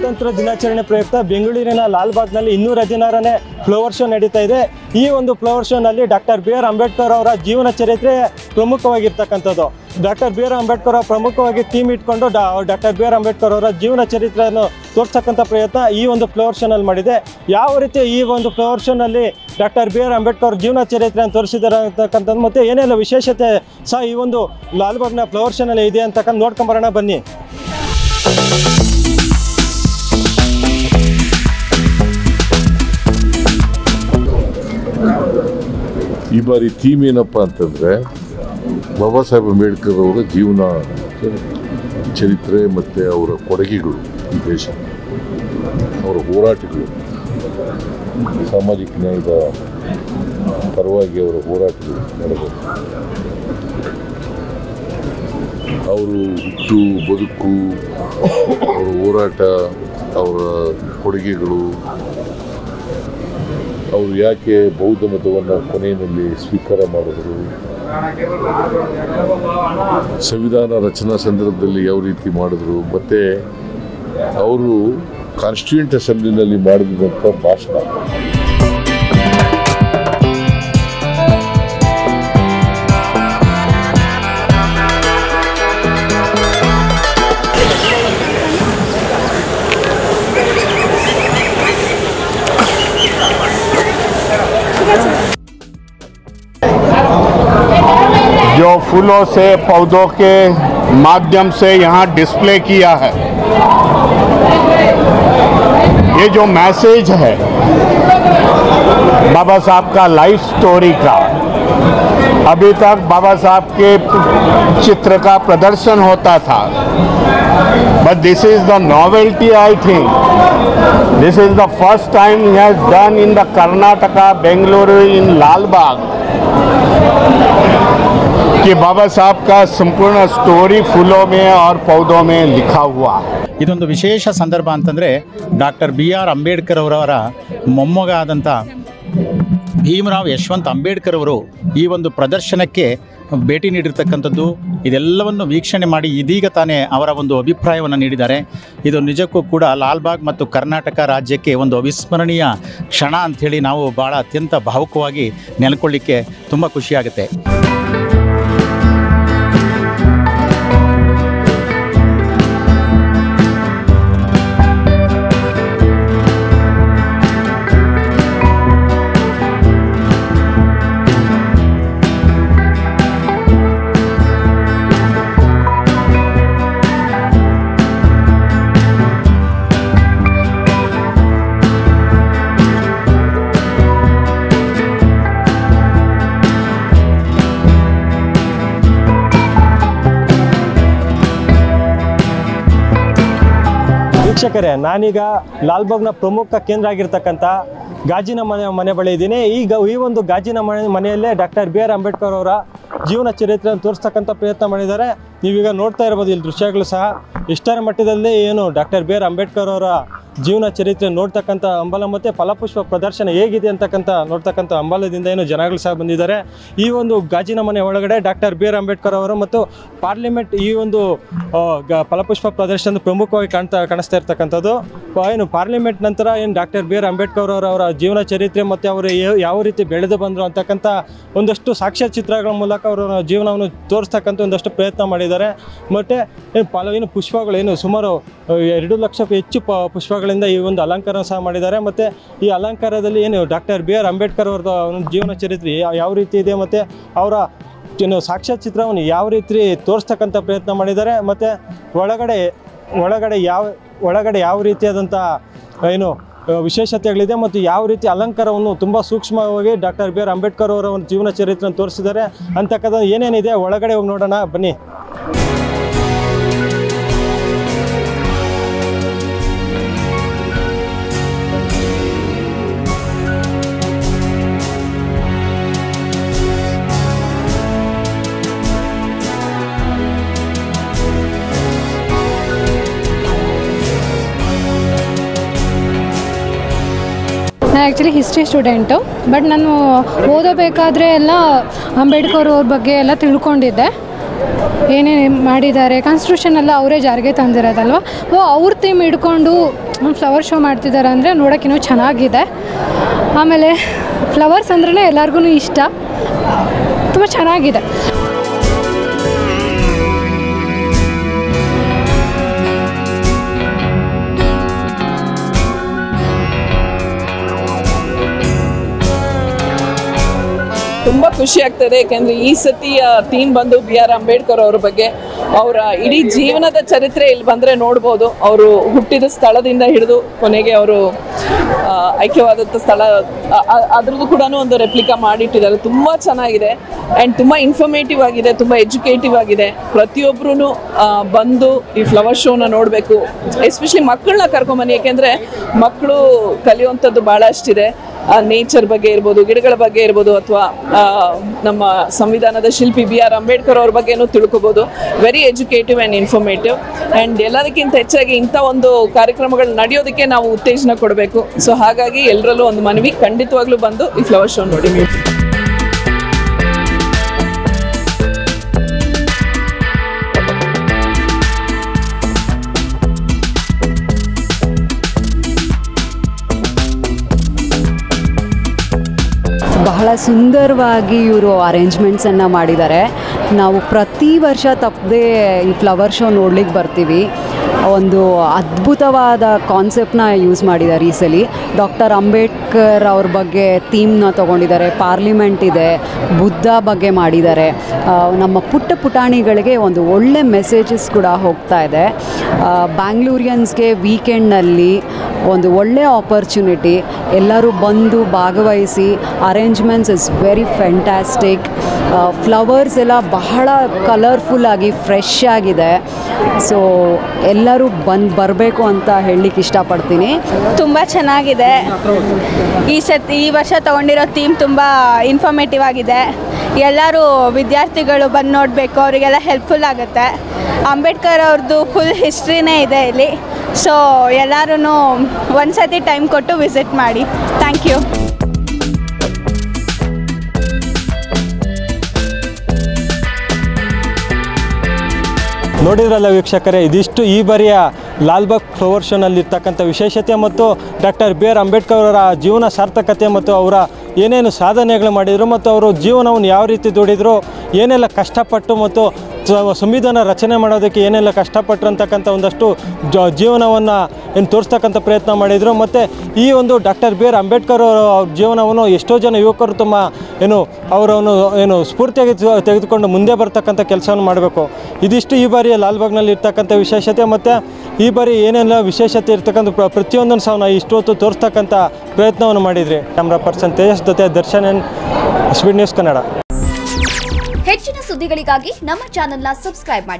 ಸ್ವಾತಂತ್ರ್ಯ ದಿನಾಚರಣೆ ಪ್ರಯುಕ್ತ ಬೆಂಗಳೂರಿನ ಲಾಲ್ಬಾಗ್ನಲ್ಲಿ ಇನ್ನೂರ ಹದಿನಾರನೇ ಫ್ಲವರ್ ಶೋ ನಡೀತಾ ಇದೆ ಈ ಒಂದು ಫ್ಲವರ್ ಶೋನಲ್ಲಿ ಡಾಕ್ಟರ್ ಬಿ ಆರ್ ಅಂಬೇಡ್ಕರ್ ಅವರ ಜೀವನ ಚರಿತ್ರೆ ಪ್ರಮುಖವಾಗಿರ್ತಕ್ಕಂಥದ್ದು ಡಾಕ್ಟರ್ ಬಿ ಆರ್ ಅಂಬೇಡ್ಕರ್ ಅವರ ಪ್ರಮುಖವಾಗಿ ಟೀಮ್ ಇಟ್ಕೊಂಡು ಡಾ ಡಾಕ್ಟರ್ ಬಿ ಆರ್ ಅಂಬೇಡ್ಕರ್ ಅವರ ಜೀವನ ಚರಿತ್ರೆಯನ್ನು ತೋರ್ಸಕ್ಕಂಥ ಪ್ರಯತ್ನ ಈ ಒಂದು ಫ್ಲವರ್ ಶೋನಲ್ಲಿ ಮಾಡಿದೆ ಯಾವ ರೀತಿ ಈ ಒಂದು ಫ್ಲವರ್ ಶೋನಲ್ಲಿ ಡಾಕ್ಟರ್ ಬಿ ಆರ್ ಅಂಬೇಡ್ಕರ್ ಜೀವನ ಚರಿತ್ರೆಯನ್ನು ತೋರಿಸಿದ್ದಾರೆ ಅಂತಕ್ಕಂಥದ್ದು ಮತ್ತು ಏನೆಲ್ಲ ವಿಶೇಷತೆ ಸಹ ಈ ಒಂದು ಲಾಲ್ಬಾಗ್ನ ಫ್ಲವರ್ ಶೋನಲ್ಲಿ ಇದೆ ಅಂತಕ್ಕಂಥ ನೋಡ್ಕೊಂಬರೋಣ ಬನ್ನಿ ಈ ಬಾರಿ ಥೀಮ್ ಏನಪ್ಪ ಅಂತಂದರೆ ಬಾಬಾ ಸಾಹೇಬ್ ಅಂಬೇಡ್ಕರ್ ಅವರ ಜೀವನ ಚರಿತ್ರೆ ಮತ್ತು ಅವರ ಕೊಡುಗೆಗಳು ಈ ದೇಶ ಅವರ ಹೋರಾಟಗಳು ಸಾಮಾಜಿಕ ನ್ಯಾಯದ ಪರವಾಗಿ ಅವರ ಹೋರಾಟಗಳು ನಡೆದವು ಅವರು ಹುಟ್ಟು ಬದುಕು ಅವರ ಹೋರಾಟ ಅವರ ಕೊಡುಗೆಗಳು ಅವರು ಯಾಕೆ ಬೌದ್ಧ ಮತವನ್ನು ಕೊನೆಯಲ್ಲಿ ಸ್ವೀಕಾರ ಮಾಡಿದ್ರು ಸಂವಿಧಾನ ರಚನಾ ಸಂದರ್ಭದಲ್ಲಿ ಯಾವ ರೀತಿ ಮಾಡಿದ್ರು ಮತ್ತು ಅವರು ಕಾನ್ಸ್ಟಿಟ್ಯೂಂಟ್ ಅಸೆಂಬ್ಲಿನಲ್ಲಿ ಮಾಡಿದಂಥ ಭಾಷಣ जो फूलों से पौधों के माध्यम से यहाँ डिस्प्ले किया है ये जो मैसेज है बाबा साहब का लाइफ स्टोरी का अभी तक बाबा साहब के चित्र का प्रदर्शन होता था but this is the novelty I think this is the first time he has done in the Karnataka, Bengaluru, in Lalbagh कि बाबा साहब का संपूर्ण स्टोरी फूलों में और पौधों में लिखा हुआ है ಇದೊಂದು ವಿಶೇಷ ಸಂದರ್ಭ ಅಂತಂದರೆ ಡಾಕ್ಟರ್ ಬಿ ಆರ್ ಅಂಬೇಡ್ಕರ್ ಅವರವರ ಮೊಮ್ಮಗ ಆದಂಥ ಭೀಮರಾವ್ ಯಶವಂತ್ ಅಂಬೇಡ್ಕರ್ ಅವರು ಈ ಒಂದು ಪ್ರದರ್ಶನಕ್ಕೆ ಭೇಟಿ ನೀಡಿರ್ತಕ್ಕಂಥದ್ದು ಇದೆಲ್ಲವನ್ನು ವೀಕ್ಷಣೆ ಮಾಡಿ ಇದೀಗ ತಾನೇ ಅವರ ಒಂದು ಅಭಿಪ್ರಾಯವನ್ನು ನೀಡಿದ್ದಾರೆ ಇದು ನಿಜಕ್ಕೂ ಕೂಡ ಲಾಲ್ಬಾಗ್ ಮತ್ತು ಕರ್ನಾಟಕ ರಾಜ್ಯಕ್ಕೆ ಒಂದು ಅವಿಸ್ಮರಣೀಯ ಕ್ಷಣ ಅಂಥೇಳಿ ನಾವು ಭಾಳ ಅತ್ಯಂತ ಭಾವುಕವಾಗಿ ನೆಲೆಕೊಳ್ಳಿಕ್ಕೆ ತುಂಬ ಖುಷಿಯಾಗುತ್ತೆ ವೀಕ್ಷಕರೇ ನಾನೀಗ ಲಾಲ್ಬಾಗ್ನ ಪ್ರಮುಖ ಕೇಂದ್ರ ಆಗಿರ್ತಕ್ಕಂಥ ಗಾಜಿನ ಮನೆ ಮನೆ ಬಳಿ ಇದ್ದೀನಿ ಈಗ ಈ ಒಂದು ಗಾಜಿನ ಮನೆ ಮನೆಯಲ್ಲೇ ಡಾಕ್ಟರ್ ಬಿ ಆರ್ ಅಂಬೇಡ್ಕರ್ ಅವರ ಜೀವನ ಚರಿತ್ರೆಯನ್ನು ತೋರಿಸ್ತಕ್ಕಂಥ ಪ್ರಯತ್ನ ಮಾಡಿದ್ದಾರೆ ನೀವೀಗ ನೋಡ್ತಾ ಇರ್ಬೋದು ಇಲ್ಲಿ ದೃಶ್ಯಗಳು ಸಹ ಇಷ್ಟರ ಮಟ್ಟದಲ್ಲಿ ಏನು ಡಾಕ್ಟರ್ ಬಿ ಆರ್ ಅಂಬೇಡ್ಕರ್ ಅವರ ಜೀವನ ಚರಿತ್ರೆ ನೋಡ್ತಕ್ಕಂಥ ಹಂಬಲ ಮತ್ತು ಫಲಪುಷ್ಪ ಪ್ರದರ್ಶನ ಹೇಗಿದೆ ಅಂತಕ್ಕಂಥ ನೋಡ್ತಕ್ಕಂಥ ಹಂಬಲದಿಂದ ಏನು ಜನಗಳು ಸಹ ಬಂದಿದ್ದಾರೆ ಈ ಒಂದು ಗಾಜಿನ ಮನೆ ಒಳಗಡೆ ಡಾಕ್ಟರ್ ಬಿ ಆರ್ ಅಂಬೇಡ್ಕರ್ ಅವರು ಮತ್ತು ಪಾರ್ಲಿಮೆಂಟ್ ಈ ಒಂದು ಆ, ಗ- ಫಲಪುಷ್ಪ ಪ್ರದರ್ಶನ ಪ್ರಮುಖವಾಗಿ ಕಾಣ್ತಾ ಕಾಣಿಸ್ತಾ ಇರ್ತಕ್ಕಂಥದ್ದು ಆ, ಏನು ಪಾರ್ಲಿಮೆಂಟ್ ನಂತರ ಏನು ಡಾಕ್ಟರ್ ಬಿ ಆರ್ ಅಂಬೇಡ್ಕರ್ ಅವರ ಅವರ ಜೀವನ ಚರಿತ್ರೆ ಮತ್ತು ಅವರು ಯಾವ- ಯಾವ ರೀತಿ ಬೆಳೆದು ಬಂದರು ಅಂತಕ್ಕಂಥ ಒಂದಷ್ಟು ಸಾಕ್ಷ್ಯಚಿತ್ರಗಳ ಮೂಲಕ ಅವರ ಜೀವನವನ್ನು ತೋರಿಸ್ತಕ್ಕಂಥ ಒಂದಷ್ಟು ಪ್ರಯತ್ನ ಮಾಡಿದ್ದಾರೆ ಮತ್ತು ಏನು ಫಲ ಏನು ಪುಷ್ಪಗಳು ಏನು ಸುಮಾರು ಆ, ಎರಡು ಲಕ್ಷಕ್ಕೂ ಹೆಚ್ಚು ಪ ಪುಷ್ಪಗಳಿಂದ ಈ ಒಂದು ಅಲಂಕಾರ ಸಹ ಮಾಡಿದ್ದಾರೆ ಮತ್ತು ಈ ಅಲಂಕಾರದಲ್ಲಿ ಏನು ಡಾಕ್ಟರ್ ಬಿ ಆರ್ ಅಂಬೇಡ್ಕರ್ ಅವ್ರದ್ದು ಒಂದು ಜೀವನ ಚರಿತ್ರೆ ಯಾ- ಯಾವ ರೀತಿ ಇದೆ ಮತ್ತು ಅವರ ಏನು ಸಾಕ್ಷ್ಯಚಿತ್ರವನ್ನು ಚಿತ್ರವನ್ನು ಯಾವ ರೀತಿ ತೋರಿಸ್ತಕ್ಕಂಥ ಪ್ರಯತ್ನ ಮಾಡಿದ್ದಾರೆ ಮತ್ತು ಒಳಗಡೆ ಒಳಗಡೆ ಯಾವ ಒಳಗಡೆ ಯಾವ ರೀತಿಯಾದಂಥ ಏನು ಆ, ವಿಶೇಷತೆಗಳಿದೆ ಮತ್ತು ಯಾವ ರೀತಿ ಅಲಂಕಾರವನ್ನು ತುಂಬ ಸೂಕ್ಷ್ಮವಾಗಿ ಡಾಕ್ಟರ್ ಬಿ ಆರ್ ಅಂಬೇಡ್ಕರ್ ಅವರ ಒಂದು ಜೀವನ ಚರಿತ್ರೆಯನ್ನು ತೋರಿಸಿದ್ದಾರೆ ಅಂತಕ್ಕಂಥ ಏನೇನಿದೆ ಒಳಗಡೆ ಹೋಗಿ ನೋಡೋಣ ಬನ್ನಿ ನಾನು ಆ್ಯಕ್ಚುಲಿ ಹಿಸ್ಟ್ರಿ ಸ್ಟೂಡೆಂಟು ಬಟ್ ನಾನು ಓದಬೇಕಾದ್ರೆ ಎಲ್ಲ ಅಂಬೇಡ್ಕರ್ ಅವ್ರ ಬಗ್ಗೆ ಎಲ್ಲ ತಿಳ್ಕೊಂಡಿದ್ದೆ ಏನೇನು ಮಾಡಿದ್ದಾರೆ ಕಾನ್ಸ್ಟಿಟ್ಯೂಷನ್ ಎಲ್ಲ ಅವರೇ ಜಾರಿಗೆ ತಂದಿರೋದಲ್ವ ಓ ಅವ್ರ ಥೀಮ್ ಹಿಡ್ಕೊಂಡು ಫ್ಲವರ್ ಶೋ ಮಾಡ್ತಿದ್ದಾರೆ ಅಂದರೆ ನೋಡೋಕೆ ಇನ್ನೂ ಚೆನ್ನಾಗಿದೆ ಆಮೇಲೆ ಫ್ಲವರ್ಸ್ ಅಂದ್ರೇ ಎಲ್ಲರಿಗೂ ಇಷ್ಟ ತುಂಬ ಚೆನ್ನಾಗಿದೆ ತುಂಬ ಖುಷಿ ಆಗ್ತದೆ ಯಾಕೆಂದ್ರೆ ಈ ಸತಿಯ ಥೀಮ್ ಬಂದು ಬಿ ಆರ್ ಅಂಬೇಡ್ಕರ್ ಅವ್ರ ಬಗ್ಗೆ ಅವರ ಇಡೀ ಜೀವನದ ಚರಿತ್ರೆ ಇಲ್ಲಿ ಬಂದ್ರೆ ನೋಡ್ಬೋದು ಅವರು ಹುಟ್ಟಿದ ಸ್ಥಳದಿಂದ ಹಿಡಿದು ಕೊನೆಗೆ ಅವರು ಐಕ್ಯವಾದಂಥ ಸ್ಥಳ ಅ- ಅ- ಅದ್ರದ್ದು ಕೂಡ ಒಂದು ರೆಪ್ಲಿಕಾ ಮಾಡಿಟ್ಟಿದ್ದಾರೆ ತುಂಬ ಚೆನ್ನಾಗಿದೆ ಆ್ಯಂಡ್ ತುಂಬ ಇನ್ಫಾರ್ಮೇಟಿವ್ ಆಗಿದೆ ತುಂಬ ಎಜುಕೇಟಿವ್ ಆಗಿದೆ ಪ್ರತಿಯೊಬ್ಬರೂ ಬಂದು ಈ ಫ್ಲವರ್ ಶೋನ ನೋಡಬೇಕು ಎಸ್ಪೆಷಲಿ ಮಕ್ಕಳನ್ನ ಕರ್ಕೊಂಬನ್ನಿ ಯಾಕೆಂದರೆ ಮಕ್ಕಳು ಕಲಿಯುವಂಥದ್ದು ಭಾಳಷ್ಟಿದೆ ನೇಚರ್ ಬಗ್ಗೆ ಇರ್ಬೋದು ಗಿಡಗಳ ಬಗ್ಗೆ ಇರ್ಬೋದು ಅಥವಾ ನಮ್ಮ ಸಂವಿಧಾನದ ಶಿಲ್ಪಿ ಬಿ ಆರ್ ಅಂಬೇಡ್ಕರ್ ಅವ್ರ ಬಗ್ಗೆನೂ ತಿಳ್ಕೊಬೋದು very educative and informative and ಎಲ್ಲದಕ್ಕಿಂತ ಹೆಚ್ಚಾಗಿ ಇಂಥ ಒಂದು ಕಾರ್ಯಕ್ರಮಗಳು ನಡೆಯೋದಕ್ಕೆ ನಾವು ಉತ್ತೇಜನ ಕೊಡಬೇಕು ಸೊ ಹಾಗಾಗಿ ಎಲ್ಲರಲ್ಲೂ ಒಂದು ಮನವಿ ಖಂಡಿತವಾಗ್ಲೂ ಬಂದು ಈ ಫ್ಲವರ್ ಶೋ ನೋಡಿ ಬಹಳ ಸುಂದರವಾಗಿ ಇವರು ಅರೇಂಜ್ಮೆಂಟ್ಸನ್ನು ಮಾಡಿದ್ದಾರೆ ನಾವು ಪ್ರತಿ ವರ್ಷ ತಪ್ಪದೆ ಈ ಫ್ಲವರ್ ಶೋ ನೋಡ್ಲಿಕ್ಕೆ ಬರ್ತೀವಿ ಒಂದು ಅದ್ಭುತವಾದ ಕಾನ್ಸೆಪ್ಟ್ನ ಯೂಸ್ ಮಾಡಿದ್ದಾರೆ ಈ ಸಲ ಡಾಕ್ಟರ್ ಅಂಬೇಡ್ಕರ್ ಅವ್ರ ಬಗ್ಗೆ ಥೀಮ್ನ ತೊಗೊಂಡಿದ್ದಾರೆ ಪಾರ್ಲಿಮೆಂಟ್ ಇದೆ ಬುದ್ಧ ಬಗ್ಗೆ ಮಾಡಿದ್ದಾರೆ ಆ, ನಮ್ಮ ಪುಟ್ಟ ಪುಟಾಣಿಗಳಿಗೆ ಒಂದು ಒಳ್ಳೆ ಮೆಸೇಜಸ್ ಕೂಡ ಹೋಗ್ತಾ ಇದೆ ಬ್ಯಾಂಗ್ಳೂರಿಯನ್ಸ್ಗೆ ವೀಕೆಂಡ್ನಲ್ಲಿ ಒಂದು ಒಳ್ಳೆಯ ಆಪರ್ಚುನಿಟಿ ಎಲ್ಲರೂ ಬಂದು ಭಾಗವಹಿಸಿ arrangements is very fantastic flowers ಎಲ್ಲ ಬಹಳ ಕಲರ್ಫುಲ್ ಆಗಿ ಫ್ರೆಶ್ ಆಗಿದೆ ಸೊ ಎಲ್ಲರೂ ಬಂದು ಬರಬೇಕು ಅಂತ ಹೇಳಲಿಕ್ಕೆ ಇಷ್ಟಪಡ್ತೀನಿ ತುಂಬ ಚೆನ್ನಾಗಿದೆ ಈ ಸತಿ ಈ ವರ್ಷ ತಗೊಂಡಿರೋ ಥೀಮ್ ತುಂಬ ಇನ್ಫಾರ್ಮೇಟಿವ್ ಆಗಿದೆ ಎಲ್ಲರೂ ವಿದ್ಯಾರ್ಥಿಗಳು ಬಂದು ನೋಡಬೇಕು ಅವರಿಗೆಲ್ಲ ಹೆಲ್ಪ್ಫುಲ್ ಆಗುತ್ತೆ ಅಂಬೇಡ್ಕರ್ ಅವ್ರದ್ದು ಫುಲ್ ಹಿಸ್ಟ್ರಿನೇ ಇದೆ ಇಲ್ಲಿ ಸೊ ಎಲ್ಲರೂ ಒಂದು ಸತಿ ಟೈಮ್ ಕೊಟ್ಟು ವಿಸಿಟ್ ಮಾಡಿ ಥ್ಯಾಂಕ್ ಯು ನೋಡಿದ್ರಲ್ಲ ವೀಕ್ಷಕರೇ ಇದಿಷ್ಟು ಈ ಬಾರಿಯ ಲಾಲ್ಬಾಗ್ ಫ್ಲವರ್ ಶೋನಲ್ಲಿರ್ತಕ್ಕಂಥ ವಿಶೇಷತೆ ಮತ್ತು ಡಾಕ್ಟರ್ ಬಿ ಆರ್ ಅಂಬೇಡ್ಕರ್ ಅವರ ಜೀವನ ಸಾರ್ಥಕತೆ ಮತ್ತು ಅವರ ಏನೇನು ಸಾಧನೆಗಳು ಮಾಡಿದರು ಮತ್ತು ಅವರು ಜೀವನವನ್ನು ಯಾವ ರೀತಿ ದುಡಿದ್ರು ಏನೆಲ್ಲ ಕಷ್ಟಪಟ್ಟು ಮತ್ತು ಸ- ಸಂವಿಧಾನ ರಚನೆ ಮಾಡೋದಕ್ಕೆ ಏನೆಲ್ಲ ಕಷ್ಟಪಟ್ಟರು ಅಂತಕ್ಕಂಥ ಒಂದಷ್ಟು ಜ ಜೀವನವನ್ನು ಏನು ತೋರಿಸ್ತಕ್ಕಂಥ ಪ್ರಯತ್ನ ಮಾಡಿದರು ಮತ್ತು ಈ ಒಂದು ಡಾಕ್ಟರ್ ಬಿ ಆರ್ ಅಂಬೇಡ್ಕರ್ ಅವರ ಜೀವನವನ್ನು ಎಷ್ಟೋ ಜನ ಯುವಕರು ತಮ್ಮ ಏನು ಅವರನ್ನು ಏನು ಸ್ಫೂರ್ತಿಯಾಗಿ ತೆಗೆ- ತೆಗೆದುಕೊಂಡು ಮುಂದೆ ಬರ್ತಕ್ಕಂಥ ಕೆಲಸವನ್ನು ಮಾಡಬೇಕು ಇದಿಷ್ಟು ಈ ಬಾರಿಯ ಲಾಲ್ಬಾಗ್ನಲ್ಲಿ ಇರ್ತಕ್ಕಂಥ ವಿಶೇಷತೆ ಮತ್ತು ಈ ಬಾರಿ ಏನೆಲ್ಲ ವಿಶೇಷತೆ ಇರ್ತಕ್ಕಂಥ ಪ್ರ- ಪ್ರತಿಯೊಂದನ್ನು ಸಹ ನಾವು ಇಷ್ಟು ಹೊತ್ತು ತೋರಿಸ್ತಕ್ಕಂಥ ಪ್ರಯತ್ನವನ್ನು ಮಾಡಿದ್ರಿ ಕ್ಯಾಮ್ರಾ ಪರ್ಸನ್ ತೇಜಸ್ ಜೊತೆ Darshan N speed news Kannada ಹೆಚ್ಚಿನ ಸುದ್ದಿಗಳಿಗಾಗಿ ನಮ್ಮ ಚಾನೆಲ್ನ ಸಬ್ಸ್ಕ್ರೈಬ್ ಮಾಡಿ